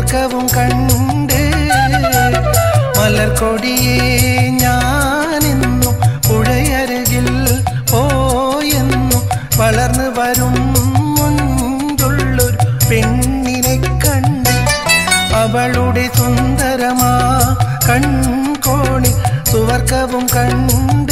സുവർഗവും കണ്ട് മലർക്കൊടിയെ ഞാനെന്നും പുഴയരുകിൽ പോയെന്നും വളർന്നു വരും മുൻപുള്ളൊരു പെണ്ണിനെ കണ്ട് അവളുടെ സുന്ദരമാ കൺകോണി സുവർഗവും കണ്ട്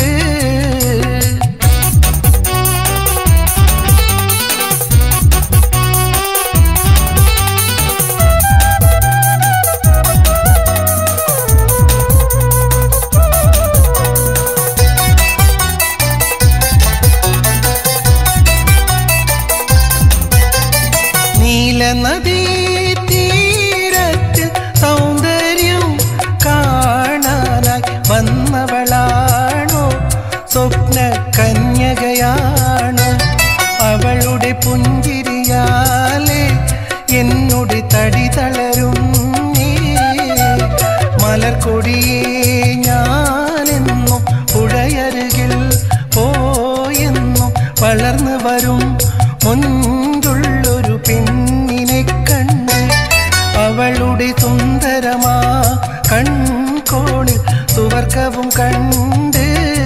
നീലനദീ തീരത്തിൽ സൗന്ദര്യം കാണാനായി വന്നവളാണോ സ്വപ്ന കന്യകയാണോ അവളുടെ പുഞ്ചിരിയാലെ എന്നോട് തടി തളരും നീ മലർക്കൊടിയെ ഞാനെന്നും പുഴയരുകിൽ പോയെന്നും വളർന്നു വരും മുൻപുള്ളൊരു പെണ്ണിനെ കണ്ട് അവളുടെ സുന്ദരമാ കൺകോണിൽ സുവർഗവും കണ്ട്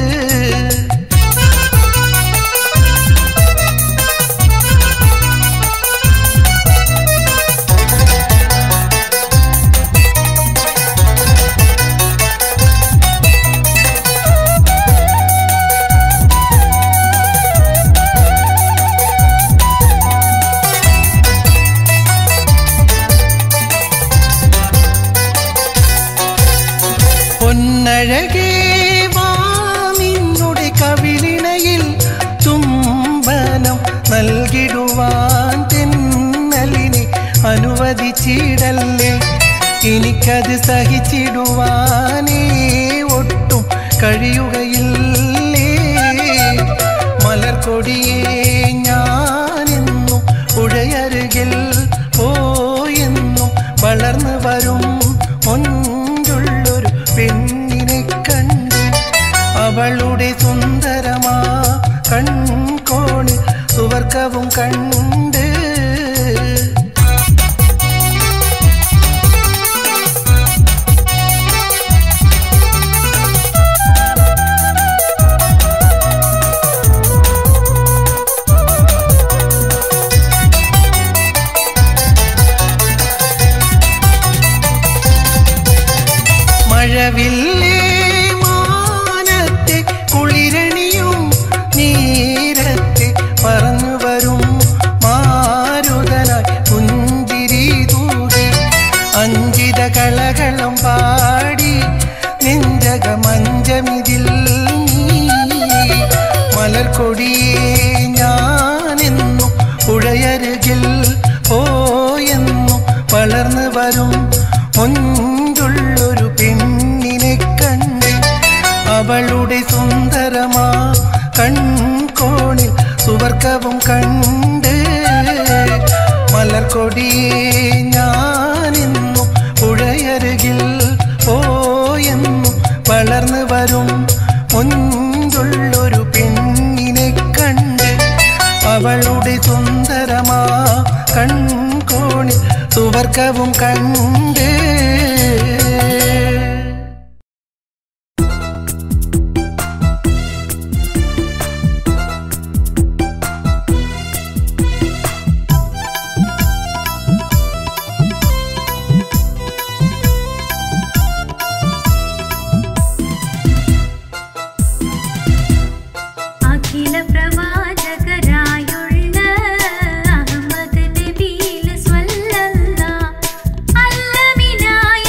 പൊന്നഴകേ വാ നിന്നുടെ കവിളിണയിൽ ചുംബനം നൽകിടുവാൻ തെന്നലിനെ അനുവദിച്ചിടല്ലേ എനിക്കത് സഹിച്ചിടുവാനേ ഒട്ടും കഴിയുകയില്ലേ മലർക്കൊടിയെ ഞാനെന്നും പുഴയരുകിൽ പോയെന്നും വളർന്നു വരും മുൻപുള്ളൊരു പെണ്ണിനെ കണ്ട് അവളുടെ സുന്ദരമാ കൺകോണി സുവർഗവും കണ്ട് മഴവില്ലേ മാനത്തെ കുളിരണിയും നീരത്തെ പറന്നു വരും മാരുതനായി പുഞ്ചിരി തൂകി അഞ്ചിത കളകളം പാടി നെഞ്ചക മഞ്ചമിതിൽ നീ മലർക്കൊടിയെ ഞാനെന്നും പുഴയരുകിൽ പോയെന്നും വളർന്നു വരും മുൻപുള്ളൊരു പെണ്ണിനെ കണ്ട് അവളുടെ സുന്ദരമാ കൺകോണിൽ സുവർഗവും കണ്ട് മലർക്കൊടിയെ ഞാനെന്നും പുഴയരുകിൽ പോയെന്നും വളർന്നു വരും മുൻപുള്ളൊരു പെണ്ണിനെ കണ്ട് അവളുടെ സുന്ദരമാ കൺകോണിൽ സുവർഗവും കണ്ട് അഖില പ്രവാചകരായുള്ള അഹമ്മദ് നബിയിൽ സ്വല്ലല്ലാ അല്ലമിനായ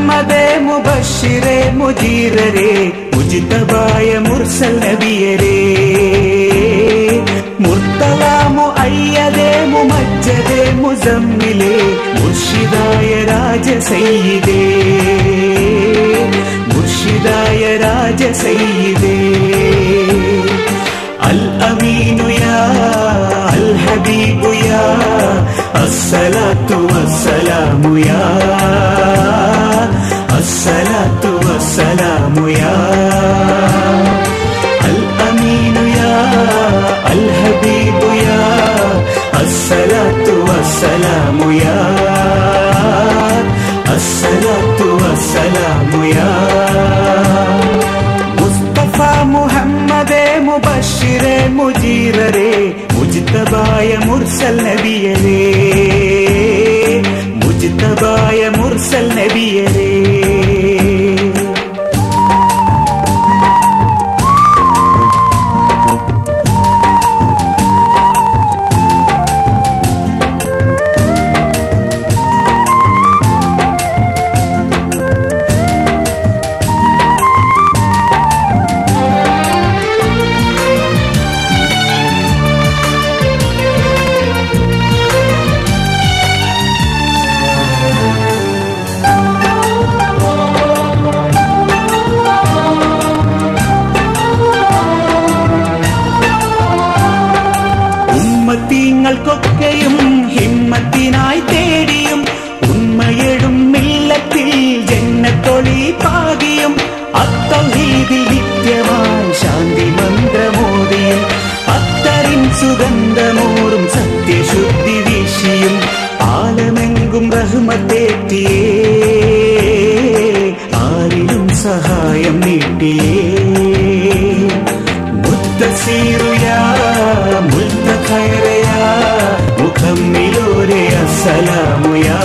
മുഹമ്മദേ മുബഷിറെ മുജീറരെ മുജിതബായ മുർസൽ നബിയരേ മുർത്തലാമു അയ്യദേ മുമജ്ജദേ മുസമ്മിലേ മുർഷിദായ രാജസയ്യിദേ മുർഷിദായ രാജസയ്യിദേ അൽ അമീനു യാ അൽ ഹബീബു യാ അസ്സലാത്തു വസ്സലാമു യാ അസ്സലാത്തു വസ്സലാമു യാ അൽ അമീനു യാ അൽ ഹബീബു യാ അസ്സലാത്തു വസ്സലാമു യാ അസ്സലാത്തു വസ്സലാമു യാ മുസ്തഫ മുഹമ്മദേ മുബഷിറെ മുജീറരെ മുജിതബായ മുർസൽ നബിയരേ മുജിതബായ മുർസൽ നബിയരേ ഉമ്മത്തിങ്ങൾക്കൊക്കെയും ഹിമ്മത്തിനായി തേടിയും ഉണ്മയെടും മില്ലത്തിൽ ജന്നത്തൊളി പാകിയും അത്തൗഹീദിൽ നിത്യമായി ശാന്തി മന്ത്രമോദിയും അത്തറിൻ സുഗന്ധമൂറും സത്യശുദ്ധി വീശിയും ആലമെങ്കും റഹ്മത്തേറ്റിയേ ആരിലും സഹായം നീട്ടിയേ മുത്തസീറുയാ മുൽത്തഖൈറയാ മുഖമ്മിലൂരെ അസ്സലാമുയാ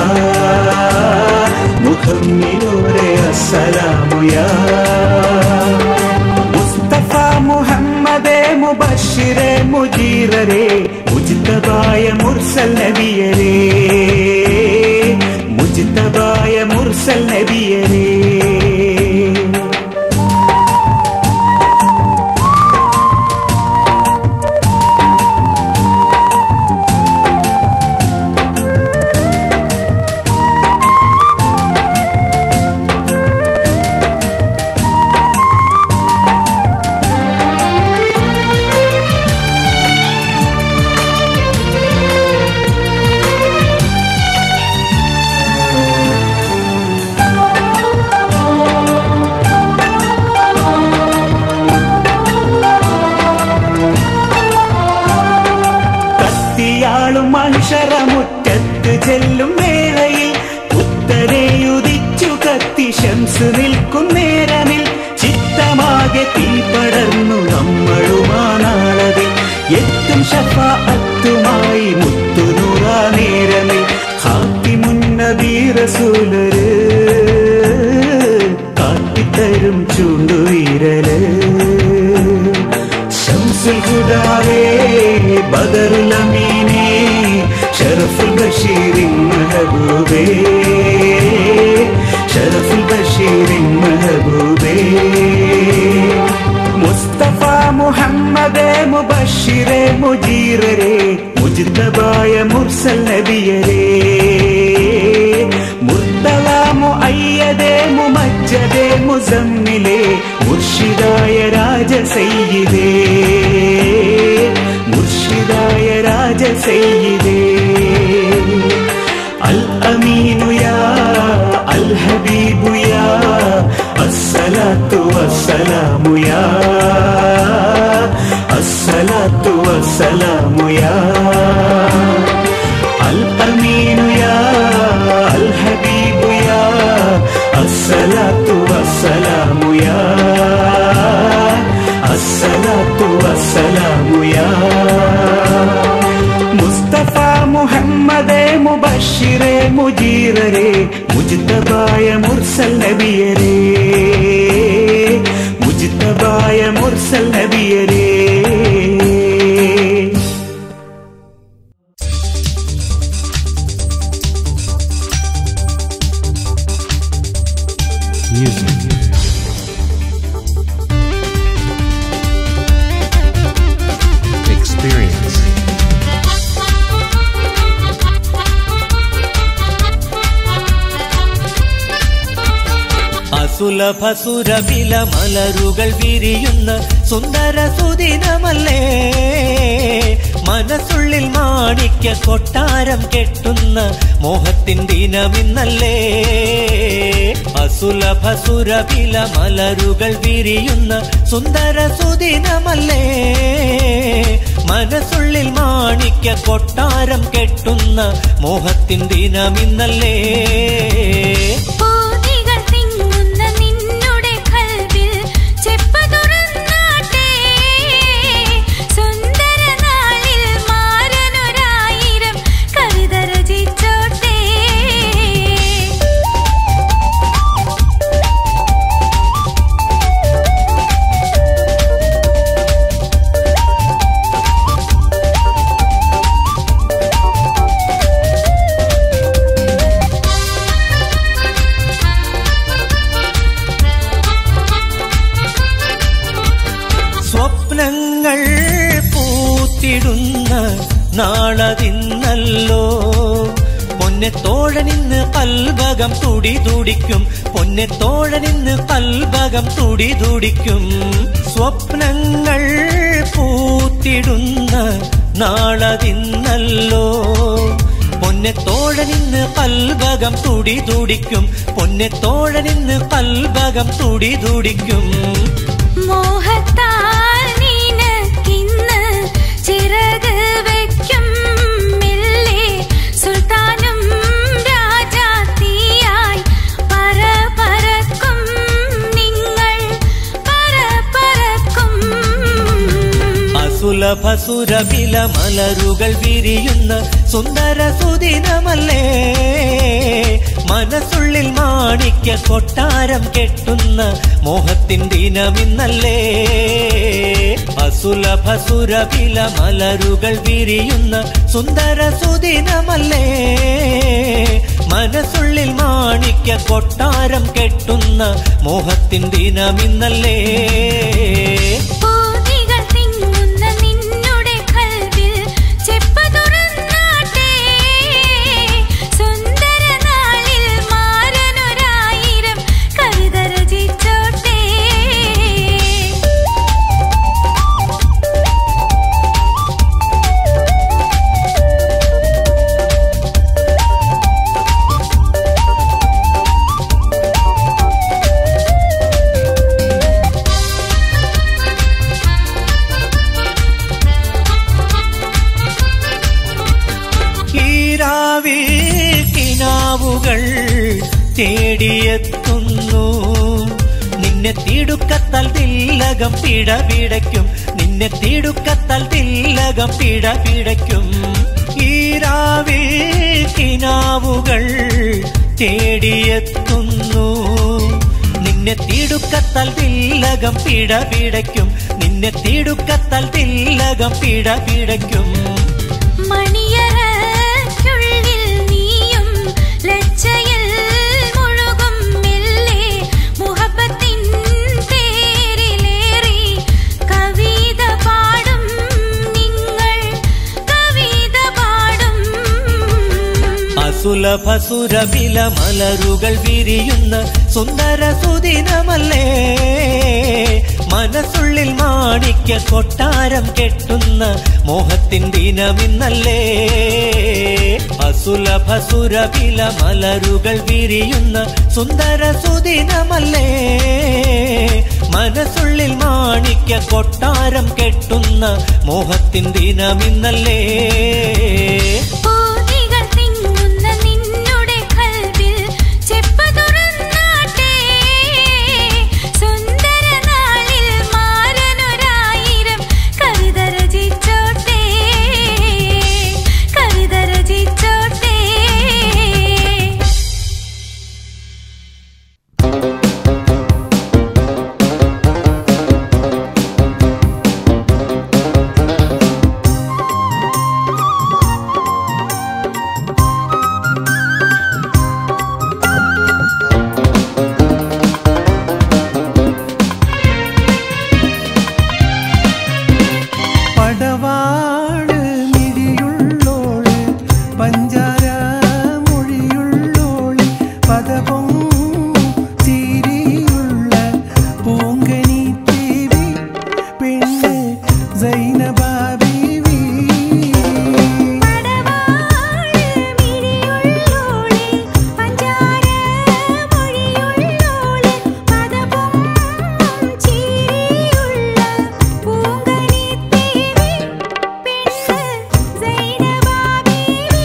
മുഖമ്മിലൂരെ അസ്സലാമുയാ മുസ്തഫ മുഹമ്മദേ മുബഷിറെ മുജീറരെ മുജിതബായ മുർസൽ നബിയരേ മുജിതബായ മുർസൽ നബിയരേ കത്തിയാളും മനുഷ്യറമുറ്റത്ത് ചെല്ലും വേളയിൽ ഉത്തരയുദിച്ചു കത്തി ശംസ് നിൽക്കും നേരമിൽ ചിത്തമാകെ തീ പടർന്നു നമ്മളുമാ നാളതിൽ എത്തും ഷഫാഅത്തുമായി മുത്തുനൂറാ നേരമിൽ ഹാത്തി മുന്നബീറസൂലര് കാട്ടിത്തരും ചൂണ്ടുവീരല് ശംസുൽ ഹുദാവേ ബദറുൽ അമീനേ ഷറഫുൽ ബഷീറിൻ മെഹബൂബേ ഷറഫുൽ ബഷീറിൻ മെഹബൂബേ മുസ്തഫ മുഹമ്മദേ മുബഷിറെ മുജീറരെ മുജിതബായ മുർസൽ നബിയരേ മുർത്തലാമു അയ്യദേ മുമജ്ജദേ മുസമ്മിലേ മുർഷിദായ രാജസയ്യിദേ മുർഷിദായ രാജസയ്യിദേ അൽ അമീനു യാ അൽ ഹബീബു യാ അസ്സലാത്തു വസ്സലാമു യാ അസ്സലാത്തു വസ്സലാമു യാ അൽ അമീനു യാ അൽ ഹബീബു യാ അസ്സലാത്തു വസ്സലാമു യാ അസ്സലാത്തു വസ്സലാമു യാ മുസ്തഫ മുഹമ്മദേ മുബഷിറെ മുജീറരെ മുജിതബായ മുർസൽ നബിയരേ മുജിതബായ മുർസൽ നബിയരേ അസുലഭ സുരവില മലരുകൾ വിരിയുന്ന സുന്ദര സുദിനമല്ലേ മനസ്സുള്ളിൽ മാണിക്യ കൊട്ടാരം കെട്ടുന്ന മോഹത്തിൻ ദിനമിന്നല്ലേ അസുലഭ സുരവില മലരുകൾ വിരിയുന്ന സുന്ദര സുദിനമല്ലേ മനസ്സുള്ളിൽ മാണിക്യ കൊട്ടാരം കെട്ടുന്ന മോഹത്തിൻ ദിനമിന്നല്ലേ പൂതികൾ തിങ്ങുന്ന നിന്നുടെ കൽവിൽ ചെപ്പ തുറന്നാട്ടെ സുന്ദര നാളിൽ മാരനൊരായിരം കവിത രചിച്ചോട്ടെ സ്വപ്നങ്ങൾ പൂത്തിടുന്ന നാളതിന്നല്ലോ പൊന്നെ തോഴനിന്ന് കൽഭകം തുടി തുടിക്കും പൊന്നെ തോഴനിന്ന് കൽഭകം തുടി തുടിക്കും സ്വപ്നങ്ങൾ പൂത്തിടുന്ന നാളതിന്നല്ലോ പൊന്നെ തോഴനിന്ന് കൽഭകം തുടി തുടിക്കും പൊന്നെ തോഴനിന്ന് കൽഭകം തുടി തുടിക്കും മോഹത്താൽ നിനക്കിന്ന് ചിറക് വയ്ക്കും മെല്ലെ സുൽത്താനും രാജാത്തിയായി പറ പറക്കും നിങ്ങൾ പറ പറക്കും അസുലഭ സുരവില മലരുകൾ വിരിയുന്ന സുന്ദര സുദിനമല്ലേ മനസ്സുള്ളിൽ മാണിക്യ കൊട്ടാരം കെട്ടുന്ന മോഹത്തിൻ ദിനമിന്നല്ലേ അസുലഭ സുരവില മലരുകൾ വിരിയുന്ന സുന്ദര സുദിനമല്ലേ മനസ്സുള്ളിൽ മാണിക്യ കൊട്ടാരം കെട്ടുന്ന മോഹത്തിൻ ദിനമിന്നല്ലേ പൂതികൾ തിങ്ങുന്ന നിന്നുടെ കൽവിൽ ചെപ്പ തുറന്നാട്ടെ സുന്ദര നാളിൽ മാരനൊരായിരം കവിത രചിച്ചോട്ടെ ഈരാവിൽ കിനാവുകൾ തേടിയെത്തുന്നു നിന്നെ തിടുക്കത്താൽ തില്ലകം പിട പിടയ്ക്കും നിന്നെ തിടുക്കത്താൽ തില്ലകം പിട പിടയ്ക്കും ഈരാവിൽ കിനാവുകൾ തേടിയെത്തുന്നു നിന്നെ തിടുക്കത്താൽ തില്ലകം പിട പിടയ്ക്കും നിന്നെ തിടുക്കത്താൽ തില്ലകം പിട പിടയ്ക്കും മണിയറയ്ക്കുള്ളിൽ നീയും ലജ്ജയിൽ മുഴുകും മെല്ലെ മുഹബത്തിൻ തേരിലേറി കവിത പാടും നിങ്ങൾ കവിത പാടും അസുലഭ സുരവില മലരുകൾ വിരിയുന്ന സുന്ദര സുദിനമല്ലേ മനസ്സുള്ളിൽ മാണിക്യ കൊട്ടാരം കെട്ടുന്ന മോഹത്തിൻ ദിനമിന്നല്ലേ അസുലഭ സുരവില മലരുകൾ വിരിയുന്ന സുന്ദര സുദിനമല്ലേ മനസ്സുള്ളിൽ മാണിക്യ കൊട്ടാരം കെട്ടുന്ന മോഹത്തിൻ ദിനമിന്നല്ലേ പൂതികൾ തിങ്ങുന്ന നിന്നുടെ കൽവിൽ ചെപ്പ തുറന്നാട്ടെ സുന്ദര നാളിൽ മാരനൊരായിരം കവിത രചിച്ചോട്ടെ കവിത രചിച്ചോട്ടെ ും സൈനബാ ബീവി പടവാള് മിഴിയുള്ളോളെ പഞ്ചാര മൊഴിയുള്ളോളെ പദപും ചിരിയുള്ള പൂങ്കനിത്തേവി പെണ്ണ് സൈനബാ ബീവി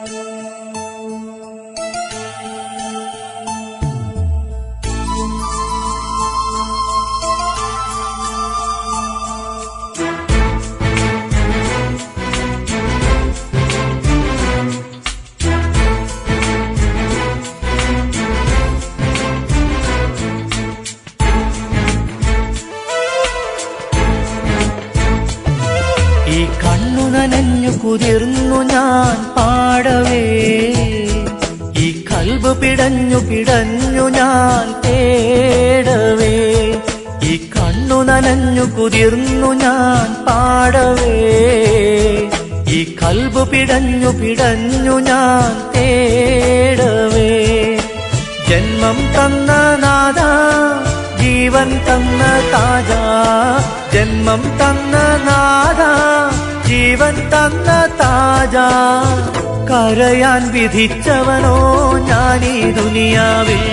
ഈ കണ്ണു നനഞ്ഞു കുതിർന്നു ഞാൻ പാടവേ ഈ കൽബ് പിടഞ്ഞു പിടഞ്ഞു ഞാൻ തേടവേ ഈ കണ്ണു നനഞ്ഞു കുതിർന്നു ഞാൻ പാടവേ ഈ കൽബ് പിടഞ്ഞു പിടഞ്ഞു ഞാൻ തേടവേ ജന്മം തന്ന നാദ ജീവൻ തന്ന താജ ജന്മം തന്ന നാദ ജീവൻ തന്ന താജ കരയാൻ വിധിച്ചവനോ ഞാനീ ദുനിയാവിൽ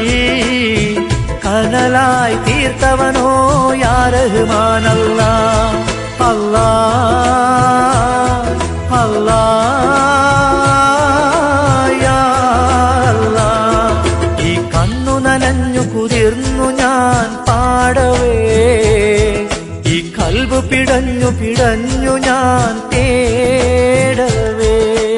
കനലായി തീർത്തവനോ യാ റഹ്മാനല്ല അല്ലാ അല്ലാ യാ അല്ലാ ഈ കണ്ണു നനഞ്ഞു കുതിർന്നു ഞാൻ പാടവേ ഈ കൽബ് പിടഞ്ഞു പിടഞ്ഞു ഞാൻ തേടവേ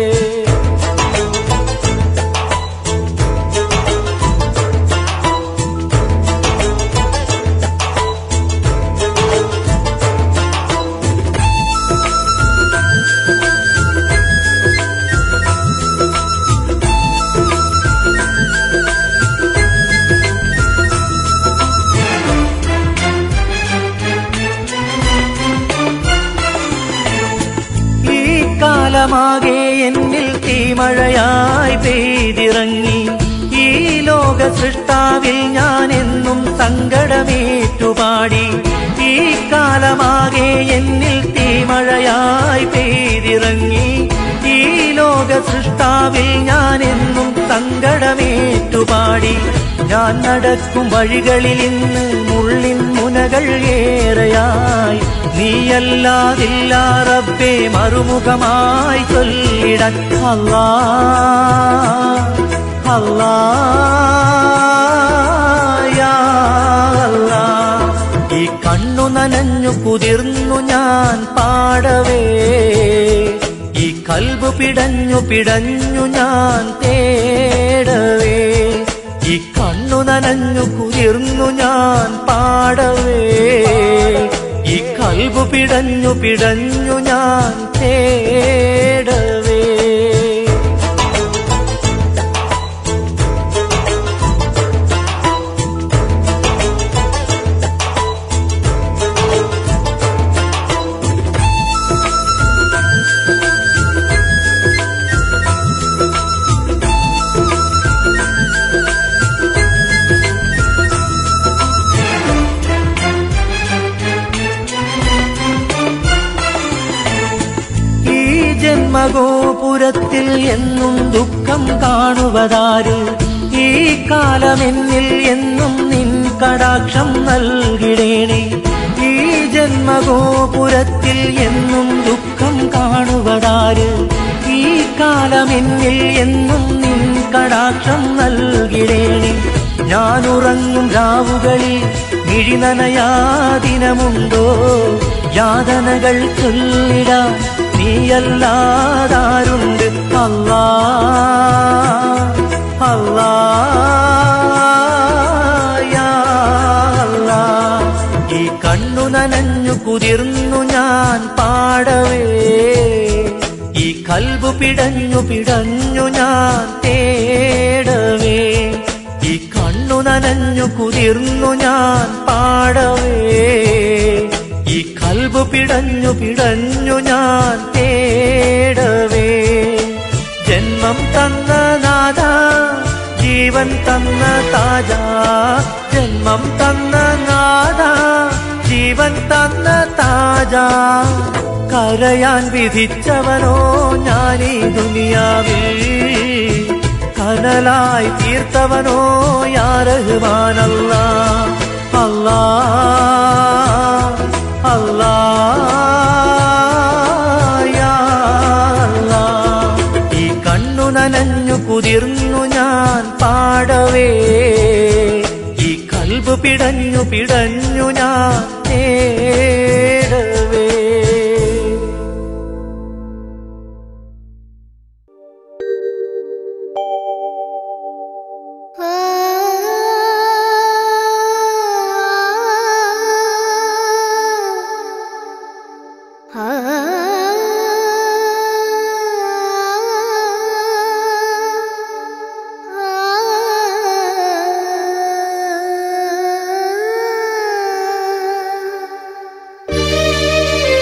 ഈ കാലമാകെ എന്നിൽ തീമഴയായി പെയ്തിറങ്ങി ഈ ലോക സൃഷ്ടാവിൽ ഞാൻ എന്നും സങ്കടമേറ്റുപാടി ഈ കാലമാകെ എന്നിൽ തീമഴയായി പെയ്തിറങ്ങി ഈ ലോക സൃഷ്ടാവിൽ ഞാൻ എന്നും സങ്കടമേറ്റുപാടി ഞാൻ നടക്കും വഴികളിൽ ഇന്ന് മുള്ളിൻ മുനകൾ ഏറെയായി നീയല്ലാതില്ല റബ്ബേ മറുമുഖമായി ചൊല്ലിടൻ അല്ലാ അല്ലാ യാ അല്ലാ. ഈ കണ്ണു നനഞ്ഞു കുതിർന്നു ഞാൻ പാടവേ ഈ കൽബ് പിടഞ്ഞു പിടഞ്ഞു ഞാൻ തേടവേ ഈ കണ്ണു നനഞ്ഞു കുതിർന്നു ഞാൻ പാടവേ ഈ കൽബ് പിടഞ്ഞു പിടഞ്ഞു ഞാൻ തേടവേ ഈ ജന്മഗോപുരത്തിൽ എന്നും ദുഃഖം കാണുവതാര് ഈ കാലമെന്നിൽ എന്നും നിൻ കടാക്ഷം നൽകിടേണേ ഈ ജന്മഗോപുരത്തിൽ എന്നും ദുഃഖം കാണുവതാര് ഈ കാലമെന്നിൽ എന്നും നിൻ കടാക്ഷം നൽകിടേണേ ഞാനുറങ്ങും രാവുകളിൽ മിഴിനനയാദിനമുണ്ടോ യാതനകൾ ചൊല്ലിടാൻ നീയല്ലാതാരുണ്ട് അല്ലാ അല്ലാ യാ അല്ലാ. ഈ കണ്ണു നനഞ്ഞു കുതിർന്നു ഞാൻ പാടവേ ഈ കൽബ് പിടഞ്ഞു പിടഞ്ഞു ഞാൻ തേടവേ ഈ കണ്ണു നനഞ്ഞു കുതിർന്നു ഞാൻ പാടവേ ഈ കൽബ് പിടഞ്ഞു പിടഞ്ഞു ഞാൻ തേടവേ ജന്മം തന്ന നാദ ജീവൻ തന്ന താജ ജന്മം തന്ന നാദ ജീവൻ തന്ന താജ കരയാൻ വിധിച്ചവനോ ഞാനീ ദുനിയാവിൽ കനലായി തീർത്തവനോ യാ റഹ്മാനല്ല അല്ലാ അല്ലാ യാ അല്ലാ. ഈ കണ്ണു നന നനഞ്ഞു കുതിർന്നു ഞാൻ പാടവേ ഈ കൽബ് പിടഞ്ഞു പിടഞ്ഞു ഞാൻ നേടവേ ആ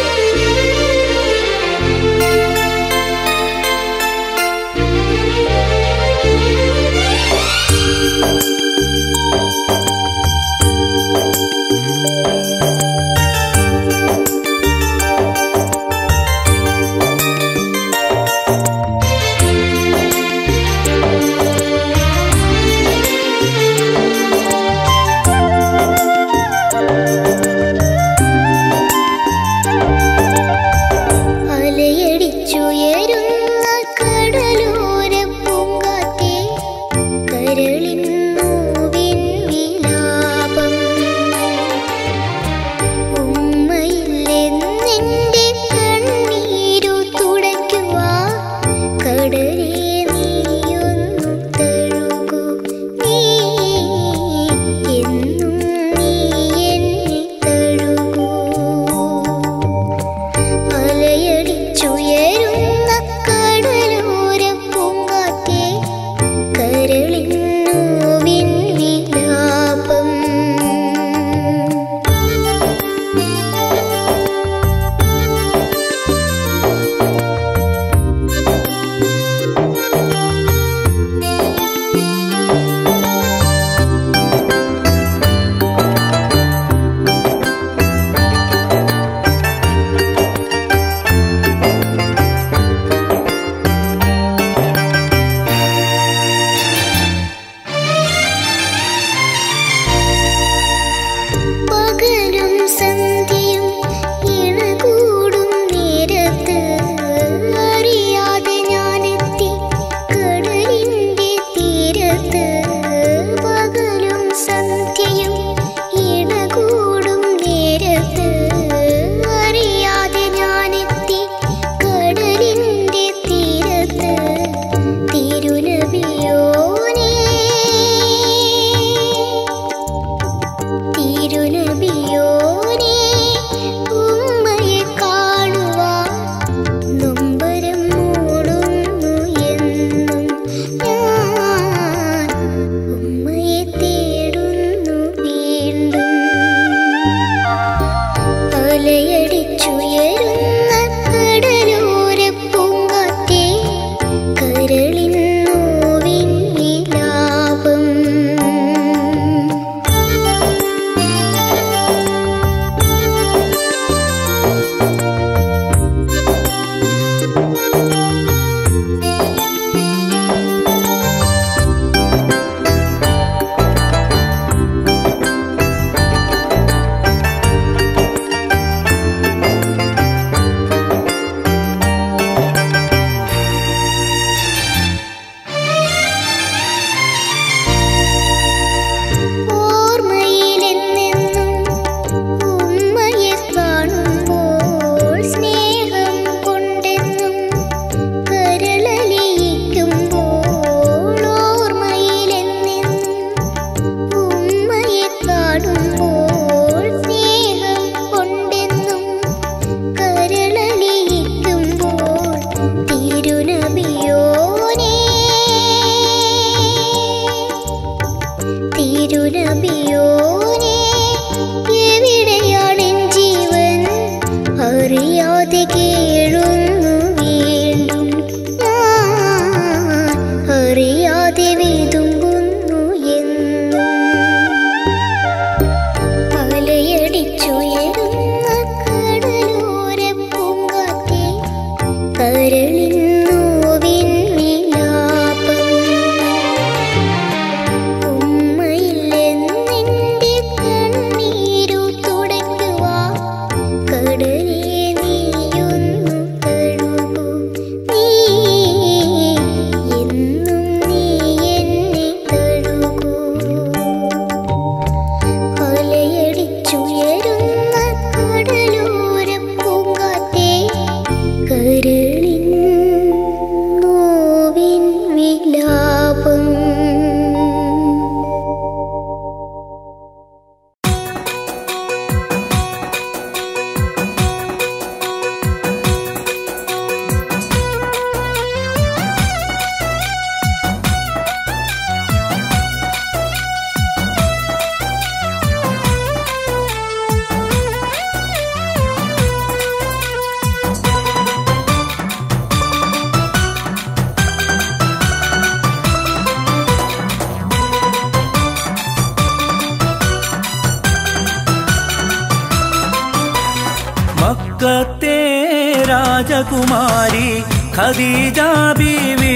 രാജകുമാരി ഖദീജ ബീവി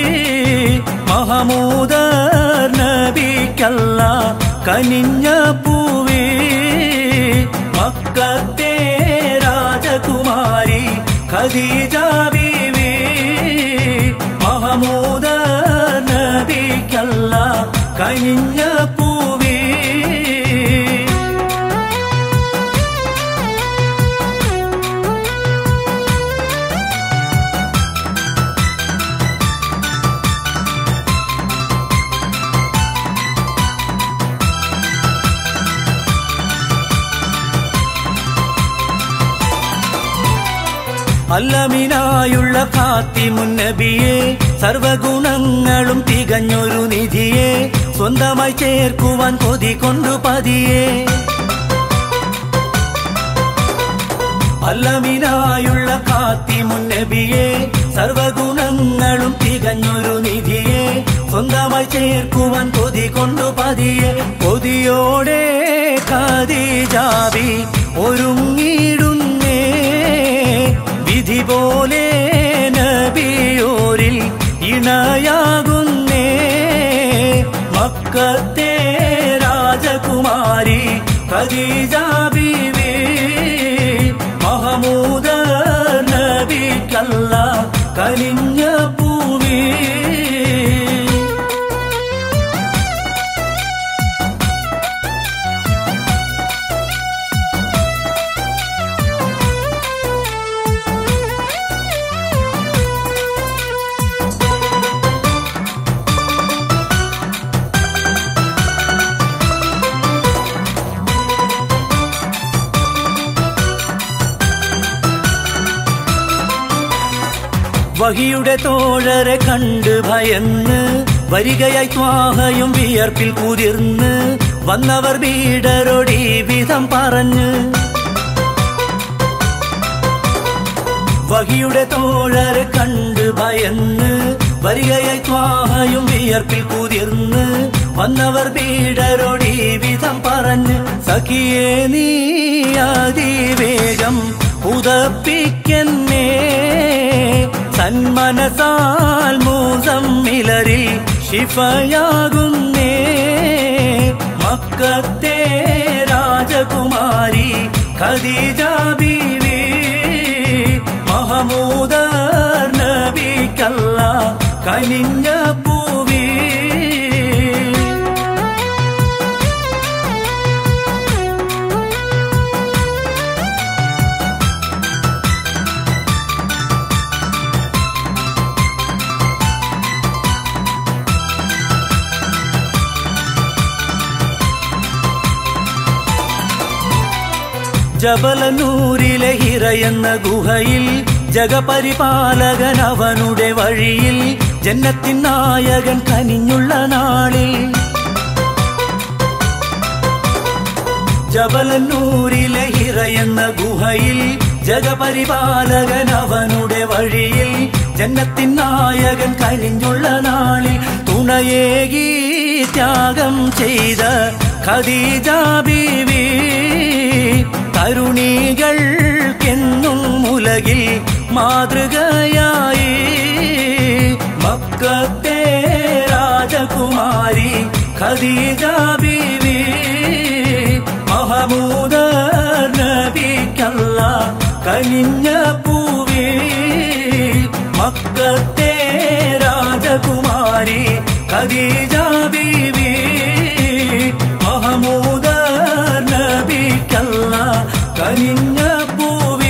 മഹമൂദ നബിക്കല്ല കനിഞ്ഞ പൂവി മക്കത്തെ രാജകുമാരി ഖദീജ ബീവി മഹമൂദ നബിക്കല്ല കനിഞ്ഞ പൂവി അല്ലമിനായുള്ള ഫാത്തിമുന്നബിയെ സർവഗുണങ്ങളും തികഞ്ഞൊരു നിധിയെ സ്വന്തമായി ചേർക്കുവാൻ കൊതി കൊണ്ടു പതിയെ അല്ലമിനായുള്ള കാത്തിമുന്നബിയെ സർവഗുണങ്ങളും തികഞ്ഞൊരു നിധിയെ സ്വന്തമായി ചേർക്കുവാൻ കൊതി കൊണ്ടു പതിയെ കൊതിയോടെ കാതിജാവി ഒരുങ്ങിടുന്നേ വിധി പോലെ നബിയോരിൽ ഇണയാകുന്നേ മക്കത്തെ രാജകുമാരി ഖദീജ ബീവി മഹമൂദ നബിക്കല്ല കലിഞ്ഞ പൂവി വഹിയുടെ തോഴരെ കണ്ട് ഭയന്ന് വരികയായി ത്വാഹയും വിയർപ്പിൽ കുതിർന്ന് വന്നവർ വീടരൊടി വിധം പറഞ്ഞ് വഹിയുടെ തോഴരെ കണ്ട് ഭയന്ന് വരികയായി ത്വാഹയും വിയർപ്പിൽ കുതിർന്ന് വന്നവർ വീടരൊടി വിധം പറഞ്ഞ് സഖിയെ നീ അതിവേഗം പുതപ്പിക്കെന്നേ സന്മനസാൽ മൂസമ്മിലരിൽ ശിഫയാകുന്നേ മക്കത്തെ രാജകുമാരി ഖദീജ ബീവി മഹമൂദ നബിക്കല്ല കനിഞ്ഞ പൂവി ജബലനൂരിലെ ഹിറയെന്ന ഗുഹയിൽ ജഗപരിപാലകൻ അവനുടെ വഴിയിൽ ജന്നത്തിൻ നായകൻ കനിഞ്ഞുള്ള നാളിൽ ജബലനൂരിലെ ഹിറയെന്ന ഗുഹയിൽ ജഗപരിപാലകൻ അവനുടെ വഴിയിൽ ജന്നത്തിൻ നായകൻ കനിഞ്ഞുള്ള നാളിൽ തുണയേകി ത്യാഗം ചെയ്ത ഖദീജ ബീവി തരുണികൾക്കെന്നും ഉലകിൽ മാതൃകയായി മക്കത്തെ രാജകുമാരി ഖദീജ ബീവി മഹമൂദ നബിക്കല്ല കനിഞ്ഞ പൂവി മക്കത്തെ രാജകുമാരി ഖദീജ ബീവി മഹമൂദ നബിക്കല്ല കനിഞ്ഞ പൂവി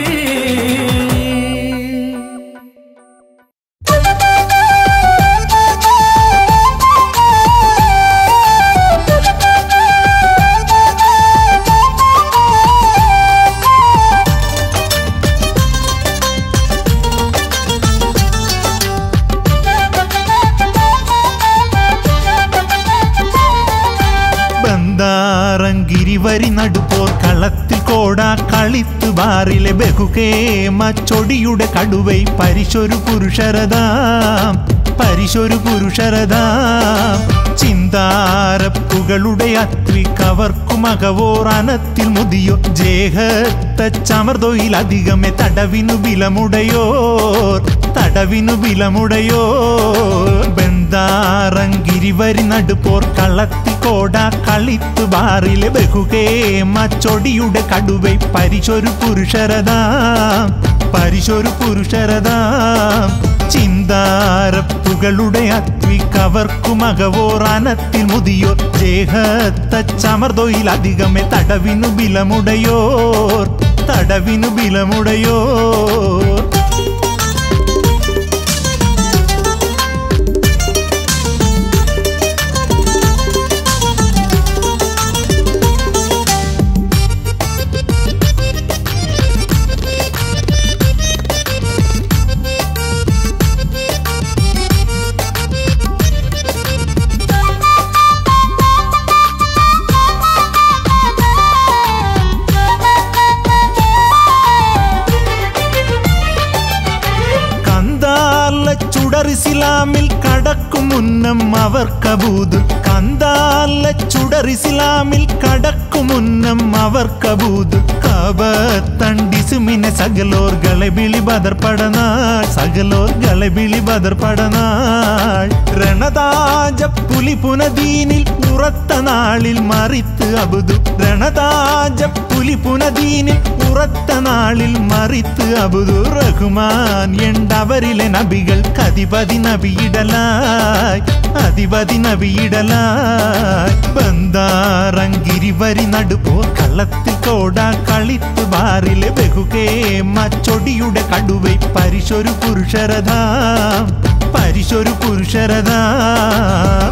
ബന്ധാറങ്കിരിവരി നടുപ്പോർ കളത്തിൽ കോടാ കളിത്തു ബാറിലെ ബഹുകേമ ചൊടിയുടെ കടുവൈ പരിശൊരു പുരുഷരതാം പരിശൊരു പുരുഷരതാം ചിന്ത ബന്ധാരപ്പുകളുടെ അത്വി കവർക്കുമകവോർ അനത്തിൽ മുതിയോ ജേഹത്ത ചമർതൊയിലധികമേ തടവിനു വിലമുടയോർ തടവിനു വിലമുടയോ ബന്ധാറങ്കിരിവരി നടുപോർ കളത്തി കോട കളിത്തു ബാറിലെ ബഹുകേമ ചൊടിയുടെ കടുവൈ പരിശൊരു പുരുഷരതാം പരിശൊരു പുരുഷരതാം ചിന്താരപ്പുകളുടെ അത്വി കവർക്കുമകവോർ അനത്തിൽ മുതിയോ ജേഹത്ത ചമർതൊയിലധികമേ തടവിനു ബിലമുടയോർ തടവിനു ബിലമുടയോർ കന്താല ചുടറിസിലാമിൽ കടക്കും മുന്നം അവർ കബൂത് കന്താല ചുടറിസിലാമിൽ കടക്കും മുന്നം അവർ കബൂത് കബത്തണ്ടിസുമിനെ സകലോർ ഗളബിളി ബദർപടനാൾ സകലോർ ഗളബിളി ബദർപടനാൾ രണതാജ പുലി പുനദീനിൽ ഉറത്ത നാളിൽ മറിത്ത് അബുദു രണതാജ പുലി പുനദീനിൽ ഉറത്ത നാളിൽ മറിത്ത് അബുദു റഹ്മാൻ എണ്ടവരിലെ നബികൾ കതിപതി നബിയിടലായി അധിപതി നബിയിടലായി ബന്ധാറങ്കിരിവരി നടുപ്പോ കള്ളത്തിൽ കോട കളിത്ത് ബാറിലെ ബഹുകേമ ചൊടിയുടെ കടുവൈ പരിശൊരു പുരുഷരതാം പരിശൊരു പുരുഷരതാം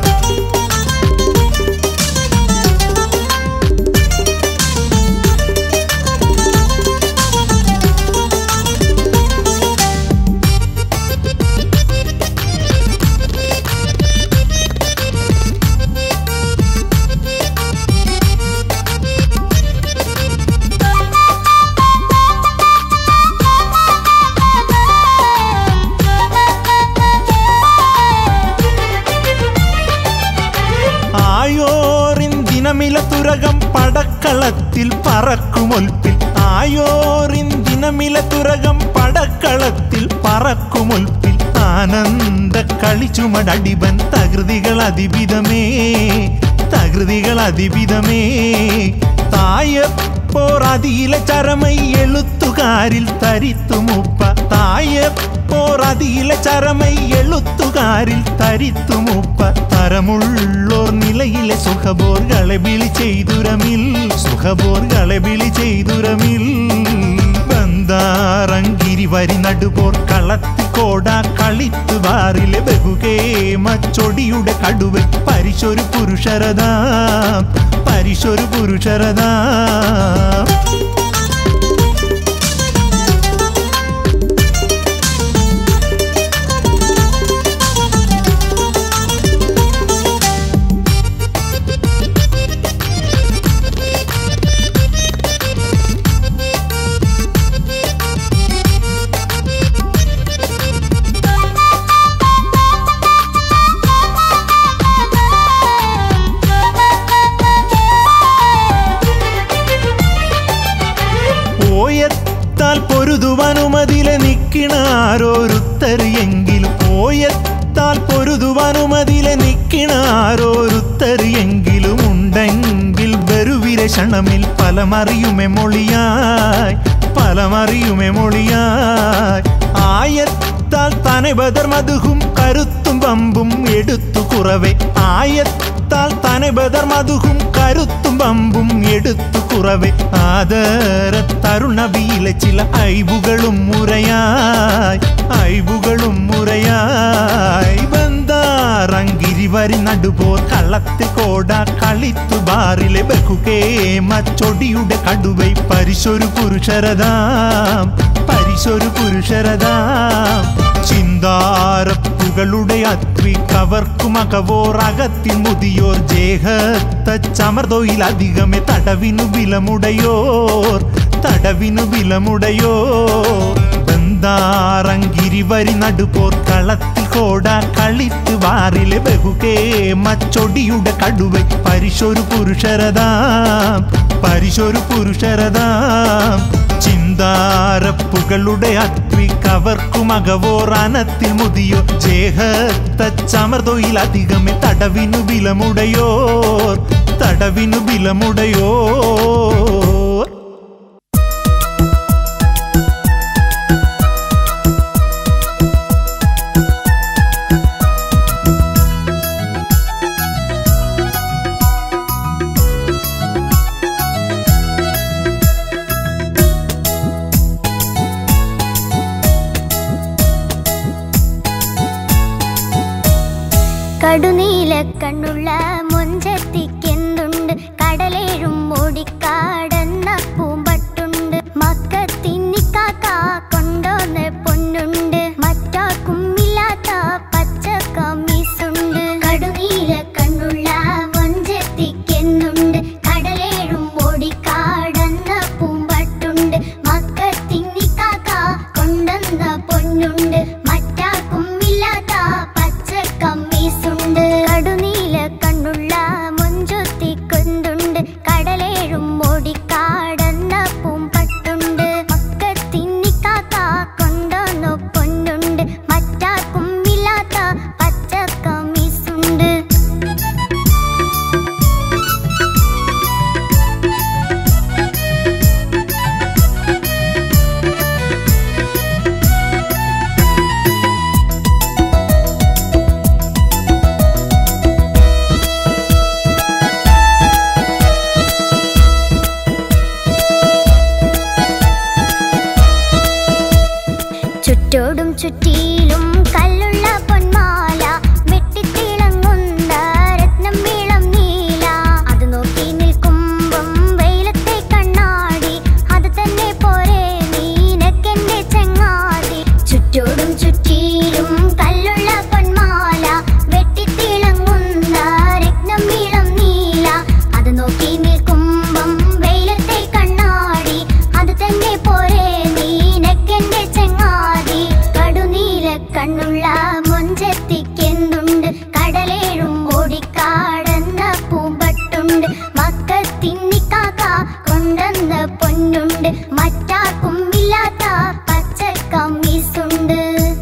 ആയോറിൻ ദിനമില തുരകം പടക്കളത്തിൽ പറക്കുമൊൽപ്പിൽ ആയോറിൻ ദിനമില തുരകം പടക്കളത്തിൽ പറക്കുമൊൽപ്പിൽ ആനന്ദ കളിച്ചുമടടിബൻ തകൃതികൾ അതിവിധമേ തകൃതികൾ അതിവിധമേ തായപ്പോർ അതിയിലെ ചരമൈ എഴുത്തുകാരിൽ തരിത്തുമുപ്പ തായപ്പോർ അതിയിലെ ചരമൈ എഴുത്തുകാരിൽ തരിത്തുമുപ്പ തരമുള്ളോർ നിലയിലെ സുഖബോർകളെ വിളി ചെയ്തുരമിൽ സുഖബോർകളെ വിളി ചെയ്തുരമിൽ ബന്ധാറങ്കിരി വരി നടുപോർ കളത്തി കോട കളിത്തു ബാറിലെ ബഹുകേമ ചൊടിയുടെ കടുവ പരിശൊരു പുരുഷരതാം പരിശൊരു പുരുഷരതാം ഓയത്താൽ പൊരുതുവനുമതിലെ നിക്കിണാരോരുത്തര് എങ്കിലും ഓയത്താൽ പൊരുതുവനുമതിലെ നിക്കിണാരോരുത്തര് എങ്കിലും ഉണ്ടെങ്കിൽ ബരുവിരെ ക്ഷണമിൽ പലമറിയുമെ മൊളിയായി പലമറിയുമെ മൊളിയായി ആയത്താൽ തനെ ബദർ മധുഹും കരുത്തും പമ്പും എടുത്തു കുറവേ ആയത്താൽ തനെ ബദർ മധുഹും കരുത്തും പമ്പും എടുത്തു കുറവേ ആദര തരുണബിയിലെ ചില ഐബുകളും മുറയായി ഐബുകളും മുറയായി ബന്ധാറങ്കിരി വരി നടുപോർ കള്ളത്തിൽ കോട കളിത്തു ബാറിലെ ബഹുകേമ ചൊടിയുടെ കടുവൈ പരിശൊരു പുരുഷരതാം പരിശൊരു പുരുഷരതാം ചിന്താരപ്പുകളുടെ അത്വി കവർക്കുമകവോർ അകത്തിൽ മുതിയോർ ജേഹത്ത ചമർതൊയിലധികമേ തടവിനു വിലമുടയോർ തടവിനു വിലമുടയോർ ബന്ധാറങ്കിരി വരി നടുപോർ കളത്തിൽ കോട കളിത്ത് വാറിലെ ബഹുകേമ അച്ചൊടിയുടെ കടുവൈ പരിശൊരു പുരുഷരതാം പരിശൊരു പുരുഷരതാം ചിന്താരപ്പുകളുടെ അത്രി കവർക്കുമകവോർ അനത്തിൽ മുതിയോ ജേഹത്തച്ചമർതൊയിൽ അധികമേ തടവിനു ബിലമുടയോർ തടവിനു ബിലമുടയോർ കടുനീല കണ്ണുള്ള മൊഞ്ചത്തിക്കെന്തുണ്ട് കടലേഴും ഓടിക്കാടന്ന പൂമ്പട്ടുണ്ട് മക്കത്തിന്നിക്കാക്ക കൊണ്ടോന്ന് പൊന്നുണ്ട് മറ്റാർക്കും ഇല്ലാത്ത പച്ച കമ്മീസുണ്ട് കടുനീല കണ്ണുള്ള മൊഞ്ചത്തിക്കെന്തുണ്ട് കടലേഴും ഓടിക്കാടന്ന പൂമ്പട്ടുണ്ട് മക്കത്തിന്നിക്കാക്ക കൊണ്ടുവന്ന പൊന്നുണ്ട് മറ്റാർക്കും ഇല്ലാത്ത പച്ച കമ്മീസുണ്ട് കടുനീല കണ്ണുള്ള മുഞ്ചൊത്തിക്കൊന്തുണ്ട് കടലേഴും ഓടിക്കാടന്ന പൂമ്പട്ടുണ്ട് മക്കത്തിന്നിക്കാക്ക കൊണ്ടുവന്ന പൊന്നുണ്ട് മറ്റാർക്കും ഇല്ലാത്ത പച്ച കമ്മീസുണ്ട് ചുറ്റോടും ചുറ്റിയിലും കല്ലുള്ള പൊന്മാല വെട്ടിത്തിളങ്ങുന്ന രത്നം വീളം നീല അത് നോക്കി നിൽക്കുമ്പം വെയിലത്തെ കണ്ണാടി അത് തന്നെ പോരെ നീനക്കെന്റെ ചെങ്ങാതി ചുറ്റോടും ചുറ്റിയിലും കല്ലുള്ള പൊന്മാല വെട്ടിത്തിളങ്ങുന്ന രത്നം വീളം നീല അത് നോക്കി നിൽക്കുമ്പം വെയിലത്തെ കണ്ണാടി അത് തന്നെ പോരെ നീനക്കെന്റെ ചെങ്ങാതി കടുനീല കണ്ണുള്ള മൊഞ്ചത്തിക്കെന്തുണ്ട് കടലേഴും ഓടിക്കാടന്ന പൂമ്പട്ടുണ്ട് മക്കത്തിന്നിക്കാക്ക കൊണ്ടുവന്ന പൊന്നുണ്ട് മറ്റാർക്കും ഇല്ലാത്ത പച്ച കമ്മീസുണ്ട്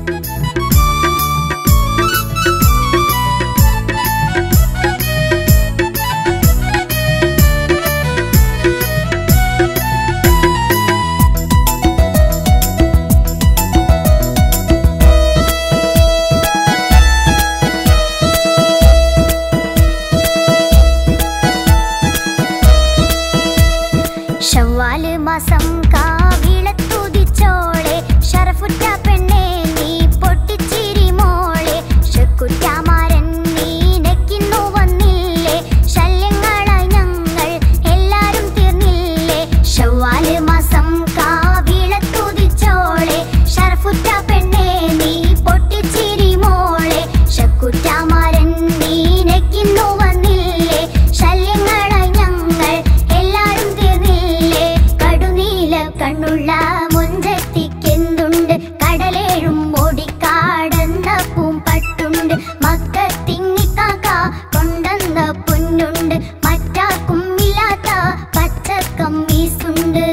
ഷവ്വാല് മാസം കാവിളത്തുതിച്ചോളെ ഷറഫുറ്റ പെണ്ണെ നീ പൊട്ടിച്ചിരി മോളെ ഷക്കുറ്റാമാരൻ നീനക്കിന്നു വന്നില്ലേ ശല്യങ്ങളായി ഞങ്ങൾ എല്ലാരും തീർന്നില്ലേ ഷവ്വാല് മാസം കാവിളത്തുതിച്ചോളെ ഷറഫുറ്റ പെണ്ണെ നീ പൊട്ടിച്ചിരി മോളെ ഷക്കുറ്റാമാരൻ നീനക്കിന്നു വന്നില്ലേ ശല്യങ്ങളായി ഞങ്ങൾ എല്ലാരും തീർന്നില്ലേ കടുനീല കണ്ണുള്ള മുഞ്ചത്തിക്കെന്തുണ്ട് കടലേഴും ഓടിക്കാടന്ന പൂമ്പട്ടുണ്ട് മക്കത്തിങ്ങിക്കാക്ക കൊണ്ടുവന്ന പൊന്നുണ്ട് മറ്റാർക്കും ഇല്ലാത്ത പച്ച കമ്മീസുണ്ട്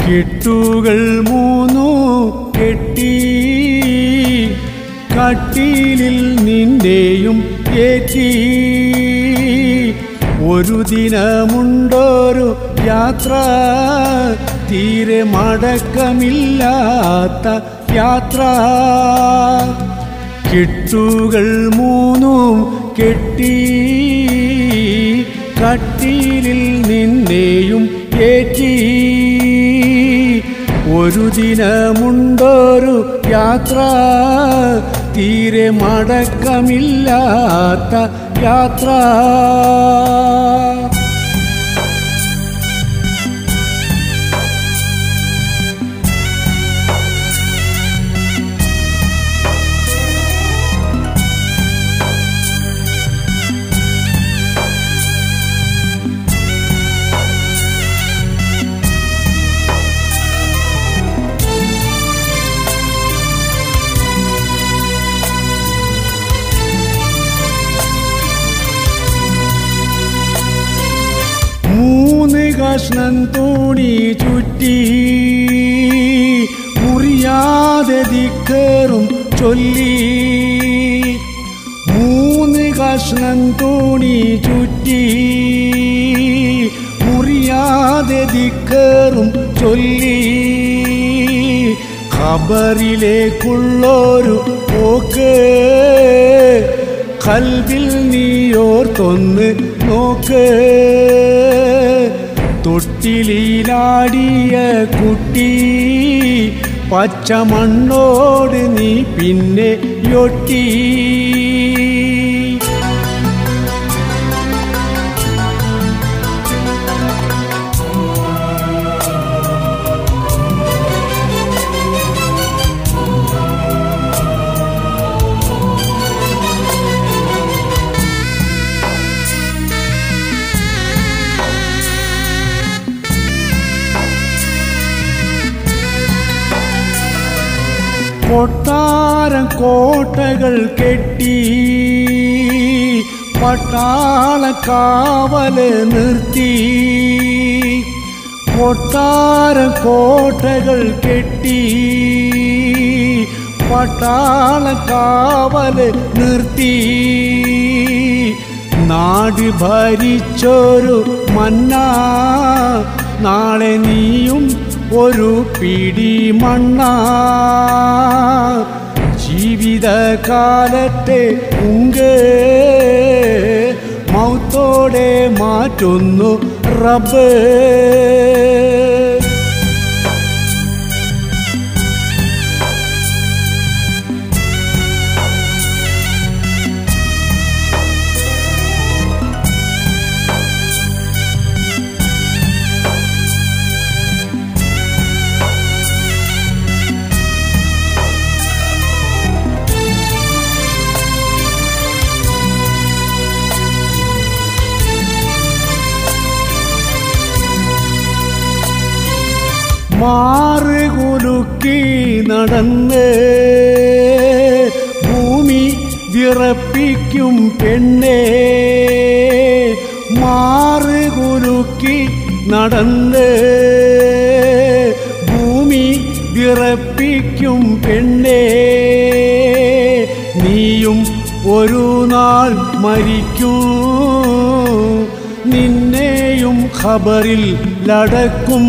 കെട്ടുകൾ മൂന്നു കെട്ടി കട്ടിലിൽ നിന്റെയും ഏറ്റി ഒരു ദിനമുണ്ടൊരു യാത്ര തീരെ മടക്കമില്ലാത്ത യാത്ര കെട്ടുകൾ മൂന്നും കെട്ടി കട്ടിലിൽ നിന്നെയും ഏറ്റി ഒരു ദിനമുണ്ടൊരു യാത്ര തീരെ മടക്കമില്ലാത്ത യാത്ര മൂന്ന് കഷ്ണം തുണി ചുറ്റി മുറിയാതെ ദിക്കറും ചൊല്ലി മൂന്ന് കഷ്ണം തുണി ചുറ്റി മുറിയാതെ ദിക്കറും ചൊല്ലി ഖബറിലേക്കുള്ളൊരു പോക്ക് കൽവിൽ നീയോർത്തൊന്ന് നോക്ക് തൊട്ടിലിലാടിയ കുട്ടി പച്ച മണ്ണോട് നീ പിന്നെ യൊട്ടി കൊട്ടാരം കോട്ടകൾ കെട്ടി പട്ടാള കാവല് നിർത്തി കൊട്ടാരം കോട്ടകൾ കെട്ടി പട്ടാള കാവല് നിർത്തി നാട് ഭരിച്ചൊരു മന്ന നാളെ നീയും ഒരു പിടി മണ്ണ ജീവിതകാലത്തെ ഉങ്ക് മൗത്തോടെ മാറ്റുന്നു റബ്ബ് മാറുകുലുക്കി നടന്ന് ഭൂമി വിറപ്പിക്കും പെണ്ണേ മാറുകുലുക്കി നടന്ന് ഭൂമി വിറപ്പിക്കും പെണ്ണേ നീയും ഒരു നാൾ മരിക്കും നിന്നെയും ഖബറിൽ ലടക്കും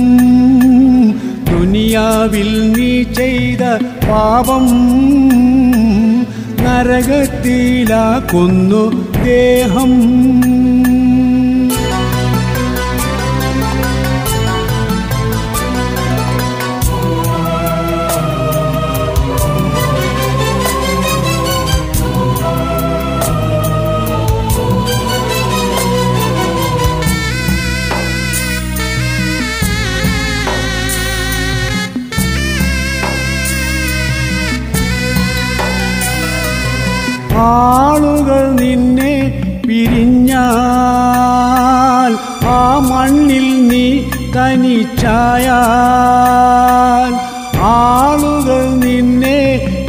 ദുനിയാവിൽ നീ ചെയ്ത പാപം നരകത്തിലാക്കുന്നു ദേഹം ആളുകൾ നിന്നെ പിരിഞ്ഞാൽ ആ മണ്ണിൽ നീ തനിച്ചായാൽ ആളുകൾ നിന്നെ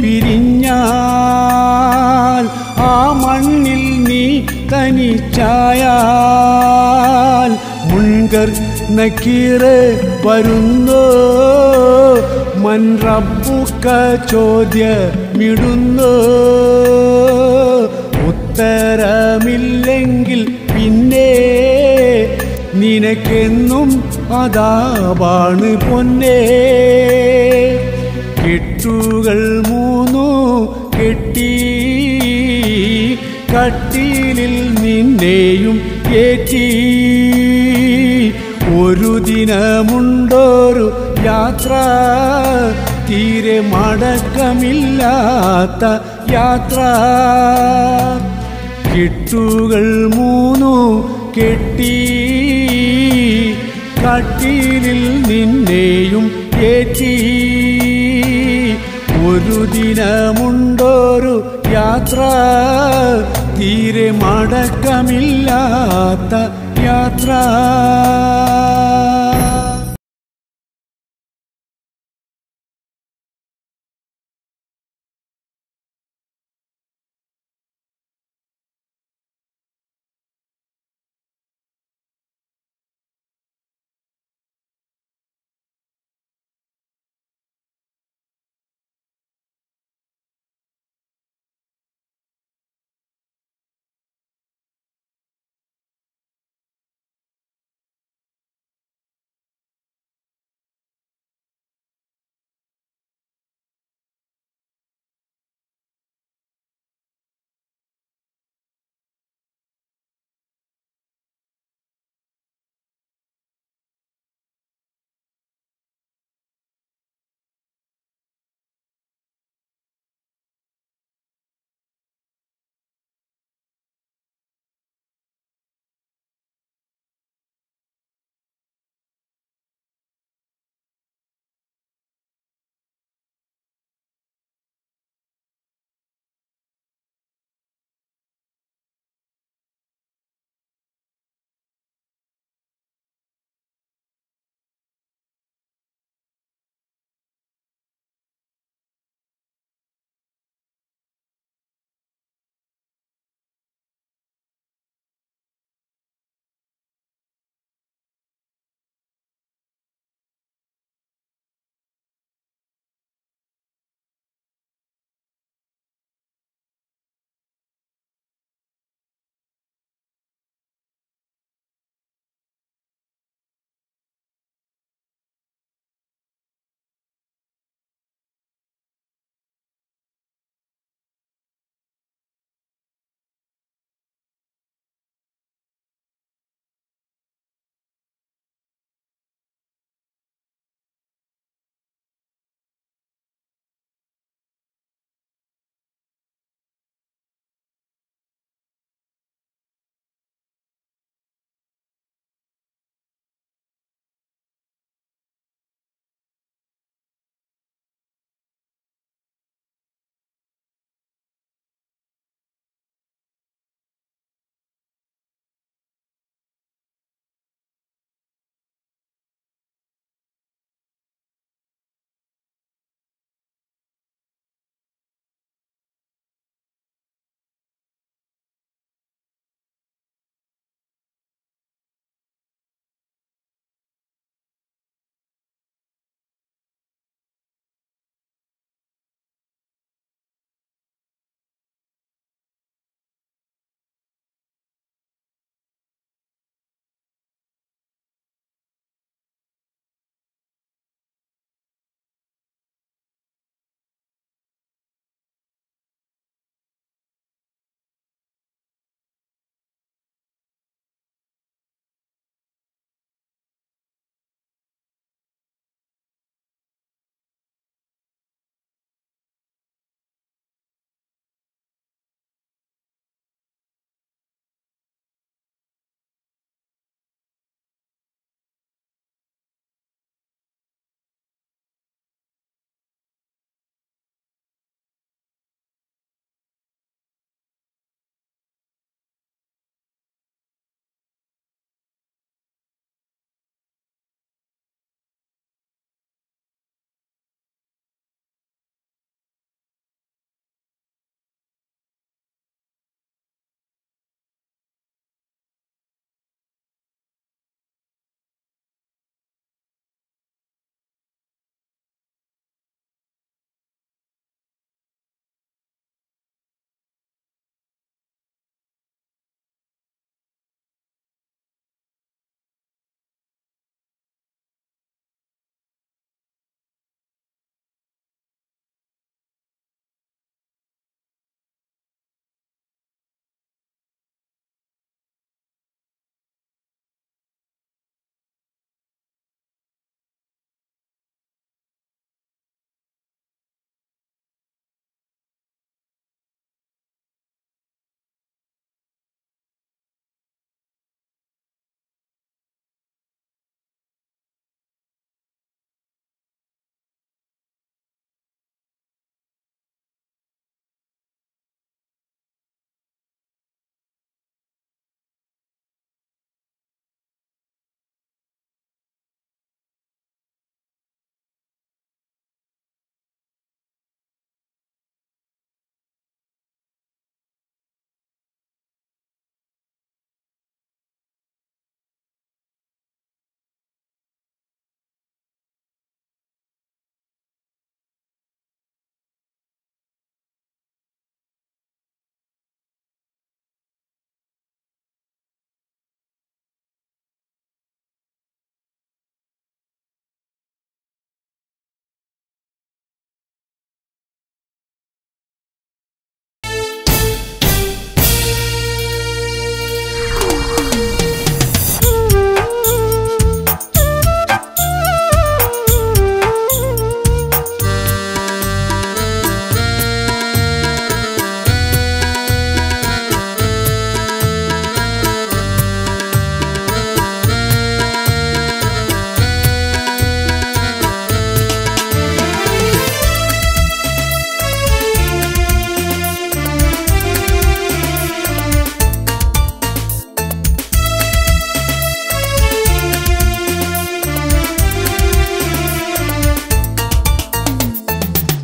പിരിഞ്ഞാൽ ആ മണ്ണിൽ നീ തനിച്ചായാൽ മുൻകർ നക്കീറ് വരുന്നോ മൻറബുക്ക ചോദ്യമിടുന്നു ഉത്തരമില്ലെങ്കിൽ പിന്നെ നിനക്കെന്നും അതാപാണ് പൊന്നേ കെട്ടുകൾ മൂന്നു കെട്ടി കട്ടിലിൽ നിന്നെയും ഏറ്റി ഒരു ദിനമുണ്ടൊരു യാത്ര തീരെ മടക്കമില്ലാത്ത യാത്ര കെട്ടുകൾ മൂന്നു കെട്ടി കട്ടിലിൽ നിന്നെയും ഏറ്റി ഒരു ദിനമുണ്ടൊരു യാത്ര തീരെ മടക്കമില്ലാത്ത യാത്ര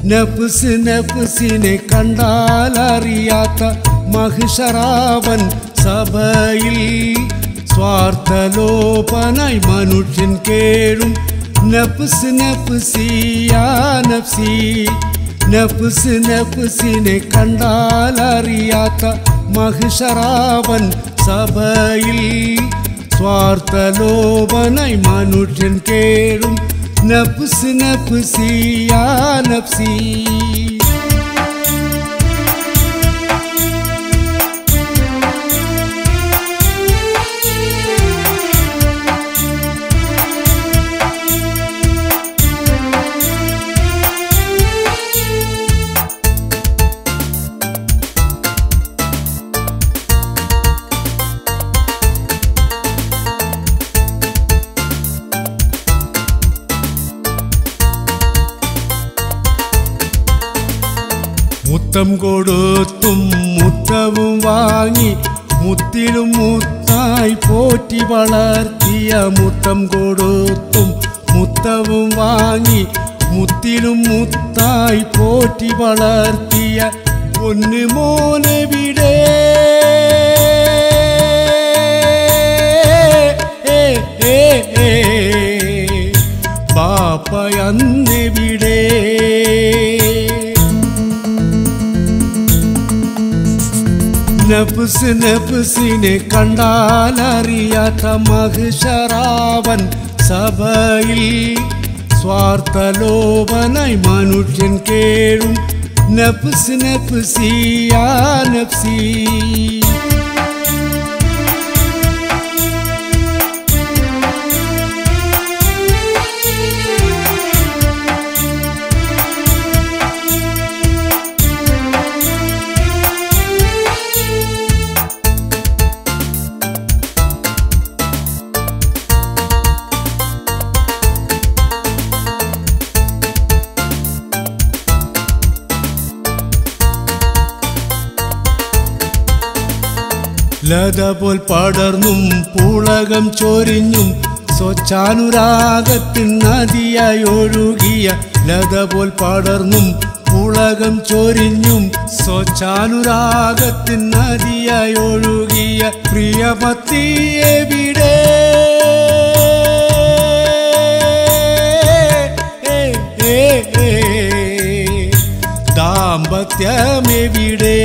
നഫ്സ് നഫ്സിനെ കണ്ടാലറിയാത്ത മഹിഷറാവൻ സഭയിൽ സ്വാർത്ഥലോപനായി മനുഷ്യൻ കേഴും നഫ്സ് നഫ്സിയാ നഫ്സി നഫ്സ് നഫ്സിനെ കണ്ടാലറിയാത്ത മഹിഷറാവൻ സഭയിൽ സ്വാർത്ഥലോപനായി മനുഷ്യൻ കേഴും നഫ്സ് നഫ്സിയാ നഫ്സി മുത്തം കൊടുത്തും മുത്തവും വാങ്ങി മുത്തിലും മുത്തായി പോറ്റി വളർത്തിയ മുത്തം കൊടുത്തും മുത്തവും വാങ്ങി മുത്തിലും മുത്തായി പോറ്റി വളർത്തിയ പൊന്നു മോനെവിടെ ഏ ഏ ഏ ബാപ്പയന്നെവിടെ നഫ്സ് നഫ്സിനെ കണ്ടാലറിയാത്ത മഹിഷറാവൻ സഭയിൽ സ്വാർത്ഥലോപനായി മനുഷ്യൻ കേഴും നഫ്സ് നഫ്സിയാ നഫ്സി ലത പോൽ പടർന്നും പുളകം ചൊരിഞ്ഞും സ്വച്ഛാനുരാഗത്തിൻ നദിയായി ഒഴുകിയ ലത പോൽ പടർന്നും പുളകം ചൊരിഞ്ഞും സ്വച്ഛാനുരാഗത്തിൻ നദിയായി ഒഴുകിയ പ്രിയപത്തിയെവിടെ ഏ, ഏ, ഏ, ദാമ്പത്യമെവിടെ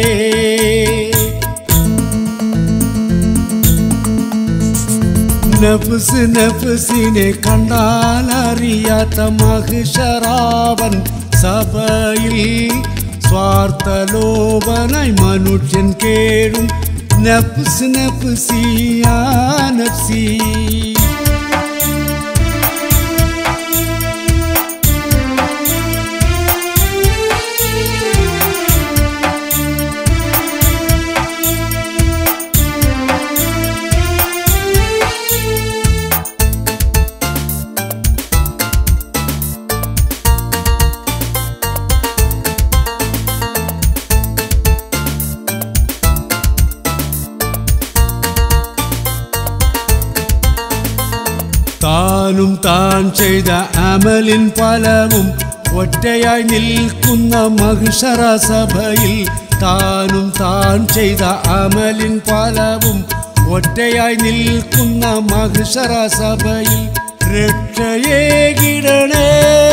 നഫ്സ് നഫ്സിനെ കണ്ടാലറിയാത്ത മഹിഷറാവൻ സഭയിൽ സ്വാർത്ഥലോപനായി മനുഷ്യൻ കേഴും നഫ്സ് നഫ്സിയാ നഫ്സി താനും താൻ ചെയ്ത അമലിൻ ഫലവും ഒറ്റയായി നിൽക്കുന്ന മഹിഷറ സഭയിൽ താനും താൻ ചെയ്ത അമലിൻ ഫലവും ഒറ്റയായി നിൽക്കുന്ന മഹിഷറ സഭയിൽ രക്ഷയേകിടണേ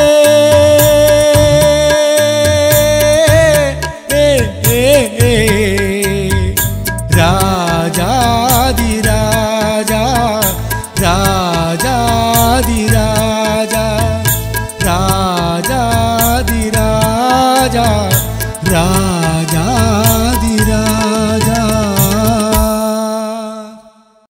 ഏ, ഏ, ഏ. രാജാതിരാജ രാജാതിരാജ രാജാതിരാജ രാ